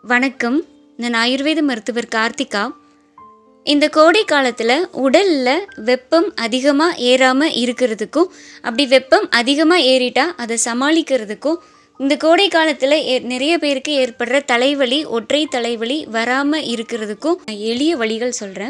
வணக்கம் நான் ஆயுர்வேத மருத்துவர் கார்த்திகா இந்த கோடை காலத்தில் உடலில் வெப்பம் அதிகமாக ஏறாமல் இருக்கிறதுக்கும் அப்படி வெப்பம் அதிகமாக ஏறிட்டா அதை சமாளிக்கிறதுக்கும் இந்த கோடை காலத்தில் ஏ நிறைய பேருக்கு ஏற்படுற தலைவலி ஒற்றை தலைவலி வராமல் இருக்கிறதுக்கும் நான் எளிய வழிகள் சொல்கிறேன்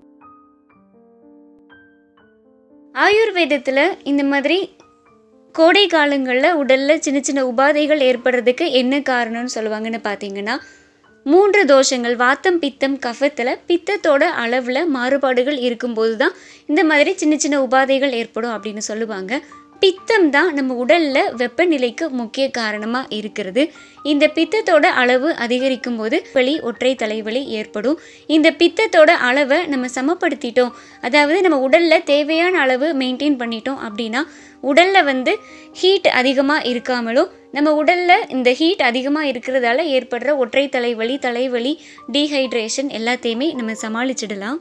ஆயுர்வேதத்தில் இந்த மாதிரி கோடை காலங்களில் உடலில் சின்ன சின்ன உபாதைகள் ஏற்படுறதுக்கு என்ன காரணம்னு சொல்லுவாங்கன்னு பார்த்தீங்கன்னா மூன்று தோஷங்கள் வாத்தம் பித்தம் கஃபத்தில் பித்தத்தோட அளவில் மாறுபாடுகள் இருக்கும்போது தான் இந்த மாதிரி சின்ன சின்ன உபாதைகள் ஏற்படும் அப்படின்னு சொல்லுவாங்க பித்தம் தான் நம்ம உடலில் வெப்பநிலைக்கு முக்கிய காரணமாக இருக்கிறது இந்த பித்தத்தோட அளவு அதிகரிக்கும் போது வலி ஒற்றை தலைவலி ஏற்படும் இந்த பித்தத்தோட அளவை நம்ம சமப்படுத்திட்டோம் அதாவது நம்ம உடலில் தேவையான அளவு மெயின்டைன் பண்ணிட்டோம் அப்படின்னா உடலில் வந்து ஹீட் அதிகமாக இருக்காமலும் நம்ம உடலில் இந்த ஹீட் அதிகமாக இருக்கிறதால ஏற்படுற ஒற்றை தலைவலி தலைவலி டீஹைட்ரேஷன் எல்லாத்தையுமே நம்ம சமாளிச்சிடலாம்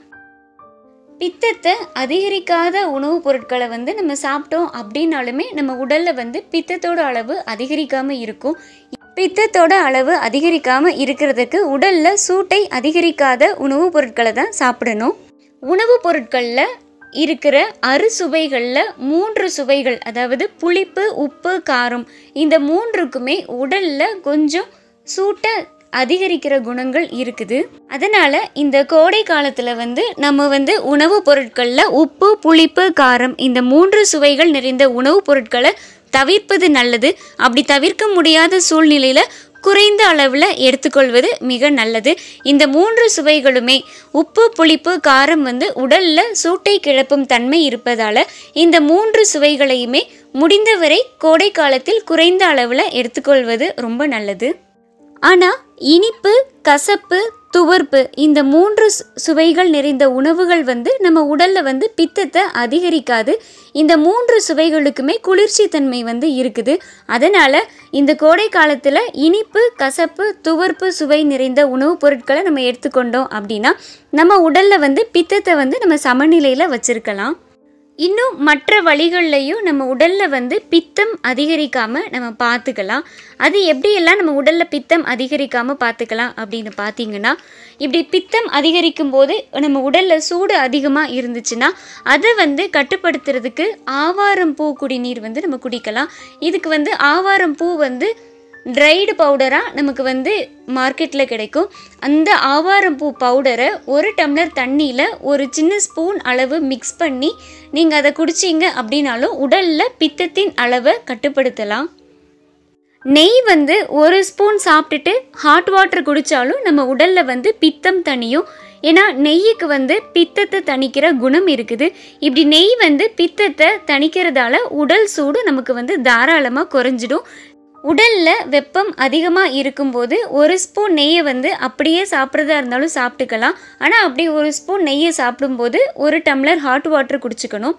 பித்தத்தை அதிகரிக்காத உணவுப் பொருட்களை வந்து நம்ம சாப்பிட்டோம் அப்படின்னாலுமே நம்ம உடலில் வந்து பித்தத்தோட அளவு அதிகரிக்காமல் இருக்கும் பித்தத்தோட அளவு அதிகரிக்காமல் இருக்கிறதுக்கு உடலில் சூட்டை அதிகரிக்காத உணவுப் பொருட்களை தான் சாப்பிடணும் உணவுப் பொருட்களில் இருக்கிற அறுசுவைகளில் மூன்று சுவைகள் அதாவது புளிப்பு உப்பு காரம் இந்த மூன்றுக்குமே உடலில் கொஞ்சம் சூட்டை அதிகரிக்கிற குணங்கள் இருக்குது அதனால இந்த கோடை காலத்தில் வந்து நம்ம வந்து உணவுப் பொருட்களில் உப்பு புளிப்பு காரம் இந்த மூன்று சுவைகள் நிறைந்த உணவுப் பொருட்களை தவிர்ப்பது நல்லது அப்படி தவிர்க்க முடியாத சூழ்நிலையில் குறைந்த அளவில் எடுத்துக்கொள்வது மிக நல்லது இந்த மூன்று சுவைகளுமே உப்பு புளிப்பு காரம் வந்து உடலில் சூட்டை கிளப்பும் தன்மை இருப்பதால் இந்த மூன்று சுவைகளையுமே முடிந்தவரை கோடை காலத்தில் குறைந்த அளவில் எடுத்துக்கொள்வது ரொம்ப நல்லது ஆனால் இனிப்பு கசப்பு துவர்ப்பு இந்த மூன்று சு- சுவைகள் நிறைந்த உணவுகள் வந்து நம்ம உடலில் வந்து பித்தத்தை அதிகரிக்காது இந்த மூன்று சுவைகளுக்குமே குளிர்ச்சி தன்மை வந்து இருக்குது அதனால் இந்த கோடை காலத்தில் இனிப்பு கசப்பு துவர்ப்பு சுவை நிறைந்த உணவுப் பொருட்களை நம்ம எடுத்துக்கொண்டோம் அப்படின்னா நம்ம உடலில் வந்து பித்தத்தை வந்து நம்ம சமநிலையில் வச்சுருக்கலாம் இன்னும் மற்ற வழிகள்லையும் நம்ம உடலில் வந்து பித்தம் அதிகரிக்காமல் நம்ம பார்த்துக்கலாம் அது எப்படியெல்லாம் நம்ம உடலில் பித்தம் அதிகரிக்காமல் பார்த்துக்கலாம் அப்படின்னு பார்த்தீங்கன்னா இப்படி பித்தம் அதிகரிக்கும் போது நம்ம உடலில் சூடு அதிகமாக இருந்துச்சுன்னா அதை வந்து கட்டுப்படுத்துறதுக்கு ஆவாரம் பூ குடிநீர் வந்து நம்ம குடிக்கலாம் இதுக்கு வந்து ஆவாரம் பூ வந்து ட்ரைடு பவுடராக நமக்கு வந்து மார்க்கெட்டில் கிடைக்கும் அந்த ஆவாரம் பூ பவுடரை ஒரு டம்ளர் தண்ணியில் ஒரு சின்ன ஸ்பூன் அளவு மிக்ஸ் பண்ணி நீங்கள் அதை குடிச்சிங்க அப்படின்னாலும் உடலில் பித்தத்தின் அளவை கட்டுப்படுத்தலாம் நெய் வந்து ஒரு ஸ்பூன் சாப்பிட்டுட்டு ஹாட் வாட்டர் குடித்தாலும் நம்ம உடலில் வந்து பித்தம் தணியும் ஏன்னா நெய்யுக்கு வந்து பித்தத்தை தணிக்கிற குணம் இருக்குது இப்படி நெய் வந்து பித்தத்தை தணிக்கிறதால உடல் சூடு நமக்கு வந்து தாராளமாக குறைஞ்சிடும் உடலில் வெப்பம் அதிகமாக இருக்கும்போது ஒரு ஸ்பூன் நெய்யை வந்து அப்படியே சாப்பிட்றதா இருந்தாலும் சாப்பிட்டுக்கலாம் ஆனால் அப்படி ஒரு ஸ்பூன் நெய்யை சாப்பிடும்போது ஒரு டம்ளர் ஹாட் வாட்டர் குடிச்சுக்கணும்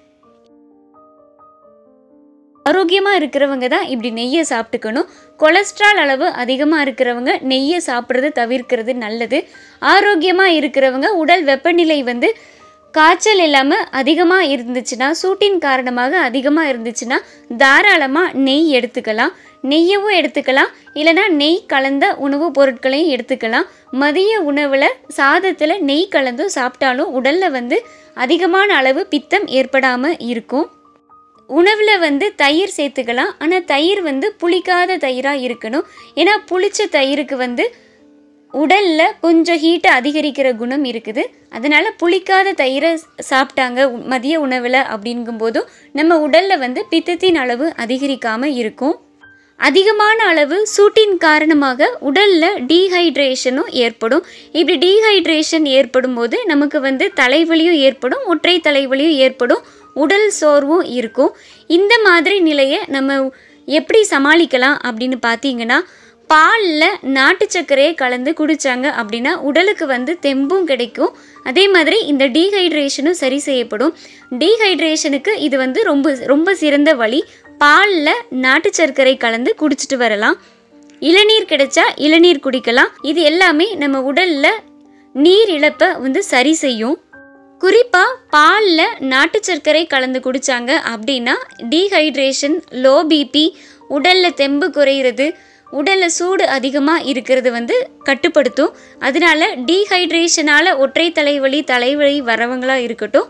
ஆரோக்கியமாக இருக்கிறவங்க தான் இப்படி நெய்யை சாப்பிட்டுக்கணும் கொலஸ்ட்ரால் அளவு அதிகமாக இருக்கிறவங்க நெய்யை சாப்பிட்றது தவிர்க்கிறது நல்லது ஆரோக்கியமாக இருக்கிறவங்க உடல் வெப்பநிலை வந்து காய்ச்சல் இல்லாமல் அதிகமாக இருந்துச்சுன்னா சூட்டின் காரணமாக அதிகமாக இருந்துச்சுன்னா தாராளமாக நெய் எடுத்துக்கலாம் நெய்யவும் எடுத்துக்கலாம் இல்லைனா நெய் கலந்த உணவுப் பொருட்களையும் எடுத்துக்கலாம் மதிய உணவில் சாதத்தில் நெய் கலந்தும் சாப்பிட்டாலும் உடலில் வந்து அதிகமான அளவு பித்தம் ஏற்படாமல் இருக்கும் உணவில் வந்து தயிர் சேர்த்துக்கலாம் ஆனால் தயிர் வந்து புளிக்காத தயிராக இருக்கணும் ஏன்னா புளிச்ச தயிருக்கு வந்து உடலில் கொஞ்சம் ஹீட்டை அதிகரிக்கிற குணம் இருக்குது அதனால் புளிக்காத தயிரை சாப்பிட்டாங்க உ- மதிய உணவில் அப்படிங்கும்போதும் நம்ம உடலில் வந்து பித்தத்தின் அளவு அதிகரிக்காமல் இருக்கும் அதிகமான அளவு சூட்டின் காரணமாக உடலில் டீஹைட்ரேஷனும் ஏற்படும் இப்படி டீஹைட்ரேஷன் ஏற்படும் போது நமக்கு வந்து தலைவலியும் ஏற்படும் ஒற்றை தலைவலியும் ஏற்படும் உடல் சோர்வும் இருக்கும் இந்த மாதிரி நிலையை நம்ம எப்படி சமாளிக்கலாம் அப்படின்னு பார்த்தீங்கன்னா பாலில் நாட்டு சர்க்கரையை கலந்து குடித்தாங்க அப்படின்னா உடலுக்கு வந்து தெம்பும் கிடைக்கும் அதே மாதிரி இந்த டீஹைட்ரேஷனும் சரி செய்யப்படும் டீஹைட்ரேஷனுக்கு இது வந்து ரொம்ப ரொம்ப சிறந்த வழி பாலில் நாட்டு சர்க்கரை கலந்து குடிச்சிட்டு வரலாம் இளநீர் கிடைச்சா இளநீர் குடிக்கலாம் இது எல்லாமே நம்ம உடலில் நீர் இழப்பை வந்து சரி செய்யும் குறிப்பாக பாலில் நாட்டு சர்க்கரை கலந்து குடித்தாங்க அப்படின்னா டீஹைட்ரேஷன் லோ பிபி உடலில் தெம்பு குறையிறது உடலில் சூடு அதிகமாக இருக்கிறது வந்து கட்டுப்படுத்தும் அதனால டீஹைட்ரேஷனால் ஒற்றை தலைவலி தலைவலி வரவங்களாக இருக்கட்டும்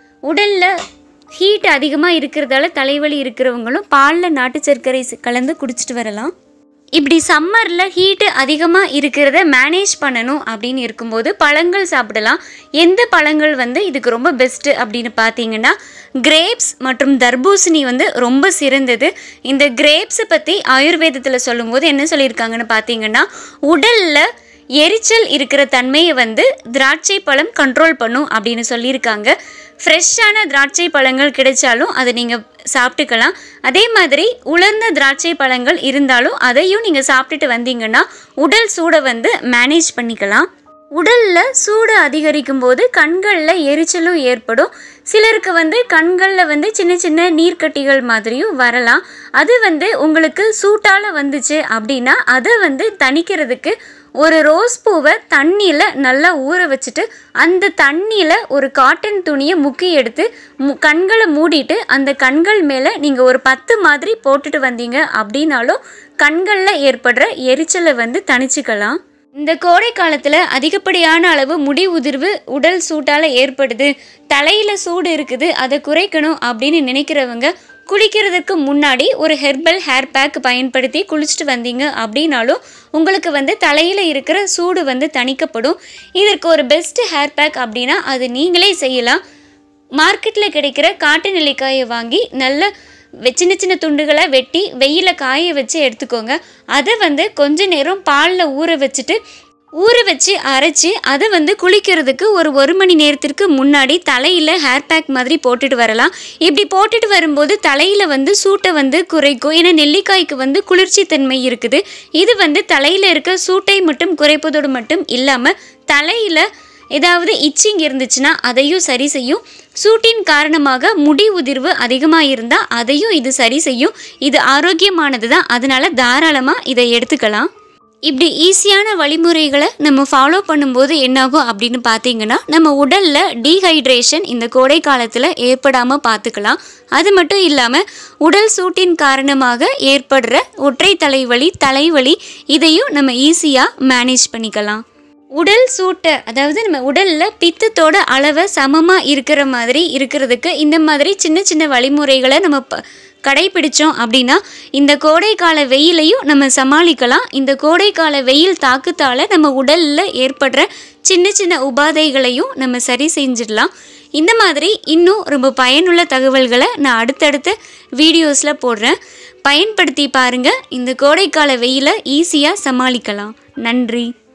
உடலில் ஹீட் அதிகமாக இருக்கிறதால தலைவலி இருக்கிறவங்களும் பாலில் நாட்டு சர்க்கரை சி- கலந்து குடிச்சிட்டு வரலாம் இப்படி சம்மரில் ஹீட்டு அதிகமாக இருக்கிறத மேனேஜ் பண்ணணும் அப்படின்னு இருக்கும்போது பழங்கள் சாப்பிடலாம் எந்த பழங்கள் வந்து இதுக்கு ரொம்ப பெஸ்ட்டு அப்படின்னு பார்த்தீங்கன்னா கிரேப்ஸ் மற்றும் தர்பூசணி வந்து ரொம்ப சிறந்தது இந்த கிரேப்ஸை பற்றி ஆயுர்வேதத்தில் சொல்லும்போது என்ன சொல்லியிருக்காங்கன்னு பார்த்தீங்கன்னா உடலில் எரிச்சல் இருக்கிற தன்மையை வந்து திராட்சை பழம் கண்ட்ரோல் பண்ணும் அப்படின்னு சொல்லியிருக்காங்க ஃப்ரெஷ்ஷான திராட்சை பழங்கள் கிடைச்சாலும் அதை நீங்கள் சாப்பிட்டுக்கலாம் அதே மாதிரி உலர்ந்த திராட்சை பழங்கள் இருந்தாலும் அதையும் நீங்கள் சாப்பிட்டுட்டு வந்தீங்கன்னா உடல் சூடை வந்து மேனேஜ் பண்ணிக்கலாம் உடலில் சூடு அதிகரிக்கும் போது கண்களில் எரிச்சலும் ஏற்படும் சிலருக்கு வந்து கண்களில் வந்து சின்ன சின்ன நீர்க்கட்டிகள் மாதிரியும் வரலாம் அது வந்து உங்களுக்கு சூட்டால் வந்துச்சு அப்படின்னா அதை வந்து தணிக்கிறதுக்கு ஒரு ரோஸ் பூவை தண்ணியில் நல்லா ஊற வச்சுட்டு அந்த தண்ணியில் ஒரு காட்டன் துணியை முக்கி எடுத்து மு கண்களை மூடிட்டு அந்த கண்கள் மேலே நீங்கள் ஒரு பத்து மாதிரி போட்டுட்டு வந்தீங்க அப்படின்னாலும் கண்களில் ஏற்படுற எரிச்சலை வந்து தணிச்சுக்கலாம் இந்த கோடை காலத்தில் அதிகப்படியான அளவு முடி உதிர்வு உடல் சூட்டால் ஏற்படுது தலையில் சூடு இருக்குது அதை குறைக்கணும் அப்படின்னு நினைக்கிறவங்க குளிக்கிறதுக்கு முன்னாடி ஒரு ஹெர்பல் ஹேர் பேக் பயன்படுத்தி குளிச்சுட்டு வந்தீங்க அப்படின்னாலும் உங்களுக்கு வந்து தலையில் இருக்கிற சூடு வந்து தணிக்கப்படும் இதற்கு ஒரு பெஸ்ட் ஹேர் பேக் அப்படின்னா அது நீங்களே செய்யலாம் மார்க்கெட்டில் கிடைக்கிற காட்டு நெல்லிக்காயை வாங்கி நல்ல வெ- சின்ன சின்ன துண்டுகளை வெட்டி வெயில காய வச்சு எடுத்துக்கோங்க அதை வந்து கொஞ்ச நேரம் பாலில் ஊற வச்சுட்டு ஊற வச்சு அரைச்சி அதை வந்து குளிக்கிறதுக்கு ஒரு ஒரு மணி நேரத்திற்கு முன்னாடி தலையில் ஹேர் பேக் மாதிரி போட்டுட்டு வரலாம் இப்படி போட்டுட்டு வரும்போது தலையில் வந்து சூட்டை வந்து குறைக்கும் ஏன்னா நெல்லிக்காய்க்கு வந்து குளிர்ச்சி தன்மை இருக்குது இது வந்து தலையில் இருக்க சூட்டை மட்டும் குறைப்பதோடு மட்டும் இல்லாமல் தலையில் ஏதாவது இச்சிங் இருந்துச்சுன்னா அதையும் சரி செய்யும் சூட்டின் காரணமாக முடி உதிர்வு அதிகமாக இருந்தால் அதையும் இது சரி செய்யும் இது ஆரோக்கியமானது தான் அதனால தாராளமாக இதை எடுத்துக்கலாம் இப்படி ஈஸியான வழிமுறைகளை நம்ம ஃபாலோ பண்ணும்போது என்னாகும் அப்படின்னு பார்த்தீங்கன்னா நம்ம உடலில் டீஹைட்ரேஷன் இந்த கோடை காலத்தில் ஏற்படாமல் பார்த்துக்கலாம் அது மட்டும் இல்லாமல் உடல் சூட்டின் காரணமாக ஏற்படுற ஒற்றை தலைவலி தலைவலி இதையும் நம்ம ஈஸியாக மேனேஜ் பண்ணிக்கலாம் உடல் சூட்டை அதாவது நம்ம உடலில் பித்தத்தோட அளவை சமமாக இருக்கிற மாதிரி இருக்கிறதுக்கு இந்த மாதிரி சின்ன சின்ன வழிமுறைகளை நம்ம ப கடைபிடிச்சோம் அப்படின்னா இந்த கோடைக்கால வெயிலையும் நம்ம சமாளிக்கலாம் இந்த கோடைக்கால வெயில் தாக்கத்தால் நம்ம உடலில் ஏற்படுற சின்ன சின்ன உபாதைகளையும் நம்ம சரி செஞ்சிடலாம் இந்த மாதிரி இன்னும் ரொம்ப பயனுள்ள தகவல்களை நான் அடுத்தடுத்த வீடியோஸில் போடுறேன் பயன்படுத்தி பாருங்கள் இந்த கோடைக்கால வெயிலை ஈஸியாக சமாளிக்கலாம் நன்றி